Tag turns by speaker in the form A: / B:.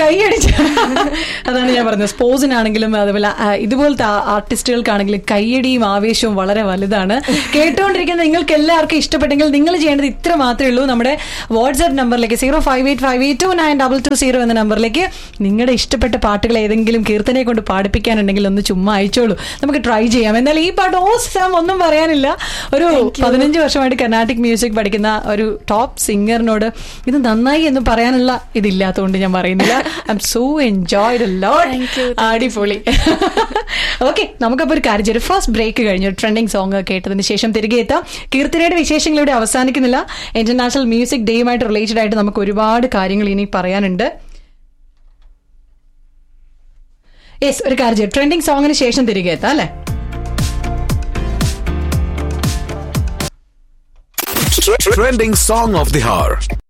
A: കൈയടിച്ച് അതാണ് ഞാൻ പറഞ്ഞത് സ്പോർട്സിനാണെങ്കിലും അതുപോലെ ആ, ഇതുപോലത്തെ ആ- ആർട്ടിസ്റ്റുകൾക്കാണെങ്കിലും കൈയടിയും ആവേശവും വളരെ വലുതാണ് കേട്ടുകൊണ്ടിരിക്കുന്ന നിങ്ങൾക്ക് എല്ലാവർക്കും ഇഷ്ടപ്പെട്ടെങ്കിൽ നിങ്ങൾ ചെയ്യേണ്ടത് ഇത്ര മാത്രമേ ഉള്ളൂ നമ്മുടെ വാട്സ്ആപ്പ് നമ്പറിലേക്ക് zero five eight five eight two nine double two zero എന്ന നമ്പറിലേക്ക് നിങ്ങളുടെ ഇഷ്ടപ്പെട്ട പാട്ടുകൾ ഏതെങ്കിലും കീർത്തനെ കൊണ്ട് പാടിപ്പിക്കാനുണ്ടെങ്കിൽ ഒന്ന് ചുമ്മാ അയച്ചോളൂ നമുക്ക് ട്രൈ ചെയ്യാം എന്നാൽ ഈ പാട്ട് ഓ സാം ഒന്നും പറയാനില്ല ഒരു പതിനഞ്ച് വർഷമായിട്ട് കർണാട്ടിക് മ്യൂസിക് പഠിക്കുന്ന ഒരു ടോപ്പ് സിംഗറിനോട് ഇത് നന്നായി എന്ന് പറയാനുള്ള ഇതില്ലാത്തതുകൊണ്ട് ഞാൻ പറയുന്നില്ല I'm so enjoyed lot അടിപൊളി ഓക്കെ നമുക്കപ്പോൾ ഒരു കാര്യം ചെയ്യും ഫസ്റ്റ് ബ്രേക്ക് കഴിഞ്ഞു ഒരു ട്രെൻഡിങ് സോങ് കേട്ടതിന് ശേഷം തിരികെ എത്താം കീർത്തനയുടെ വിശേഷങ്ങൾ ഇവിടെ അവസാനിക്കുന്നില്ല ഇന്റർനാഷണൽ മ്യൂസിക് ഡേയുമായിട്ട് റിലേറ്റഡ് ആയിട്ട് നമുക്ക് ഒരുപാട് കാര്യങ്ങൾ ഇനി പറയാനുണ്ട് യെസ് ഒരു കാര്യം ചെയ്യും ട്രെൻഡിങ് സോങ്ങിന് ശേഷം തിരികെ എത്താം അല്ലേ
B: Trending song of the hour.